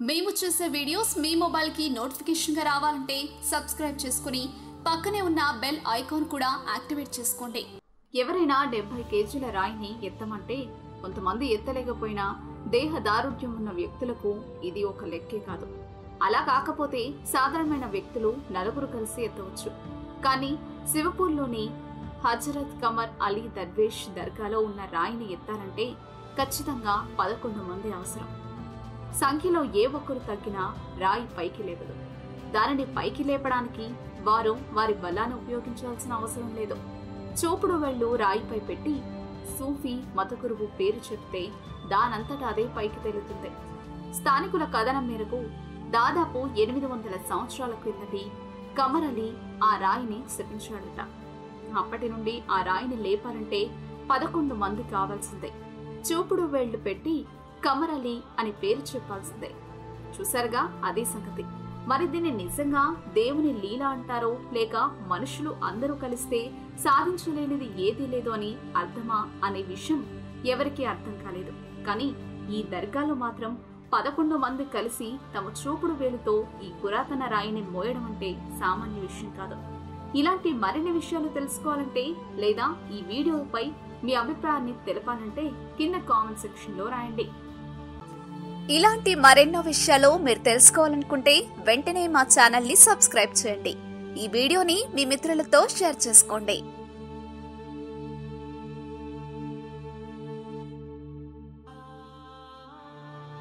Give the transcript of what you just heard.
మేము చేసే వీడియోస్ మీ మొబైల్కి నోటిఫికేషన్గా రావాలంటే సబ్స్క్రైబ్ చేసుకుని పక్కనే ఉన్న బెల్ ఐకాన్ కూడా యాక్టివేట్ చేసుకోండి ఎవరైనా డెబ్బై కేజీల రాయిని ఎత్తమంటే కొంతమంది ఎత్తలేకపోయినా దేహ దారుఢ్యం ఉన్న వ్యక్తులకు ఇది ఒక లెక్కే కాదు అలా కాకపోతే సాధారణమైన వ్యక్తులు నలుగురు కలిసి ఎత్తవచ్చు కానీ శివపూర్లోని హజరత్ కమర్ అలీ దర్వేష్ దర్గాలో ఉన్న రాయిని ఎత్తాలంటే ఖచ్చితంగా పదకొండు మంది అవసరం సంఖ్యలో ఏ ఒక్కరు తగ్గినా రాయి పైకి లేవదు దానిని పైకి లేపడానికి వారు వారి బలాన్ని ఉపయోగించాల్సిన అవసరం లేదు చూపుడు వెళ్ళు రాయిపై పెట్టి సూఫీ మత గురువు పేరు చెప్తే దానంతటా అదే పైకి తేలుతుంది స్థానికుల కథనం మేరకు దాదాపు ఎనిమిది వందల సంవత్సరాల క్రిందటి కమర్ అలీ ఆ రాయిని శపించాడట అప్పటి నుండి ఆ రాయిని లేపాలంటే పదకొండు మంది కావాల్సిందే చూపుడు వేళ్లు పెట్టి కమర్ అలీ అని పేరు చెప్పాల్సిందే చూసారుగా అదే సంగతి మరి దీన్ని నిజంగా దేవుని లీల అంటారో లేక మనుషులు అందరూ కలిస్తే సాధించలేనిది ఏదీ లేదు అని అర్థమా అనే విషయం ఎవరికీ అర్థం కాలేదు కానీ ఈ దర్గాలో మాత్రం పదకొండు మంది కలిసి తమ చూపుడు వేలుతో ఈ పురాతన రాయిని మోయడం అంటే సామాన్య విషయం కాదు ఇలాంటి మరిన్ని విషయాలు తెలుసుకోవాలంటే లేదా ఈ వీడియోపై మీ అభిప్రాయాన్ని తెలపాలంటే కింద కామెంట్ సెక్షన్ లో రాయండి ఇలాంటి మరెన్నో విషయాలు మీరు తెలుసుకోవాలనుకుంటే వెంటనే మా ఛానల్ ని సబ్స్క్రైబ్ చేయండి ఈ వీడియోని మీ మిత్రులతో షేర్ చేసుకోండి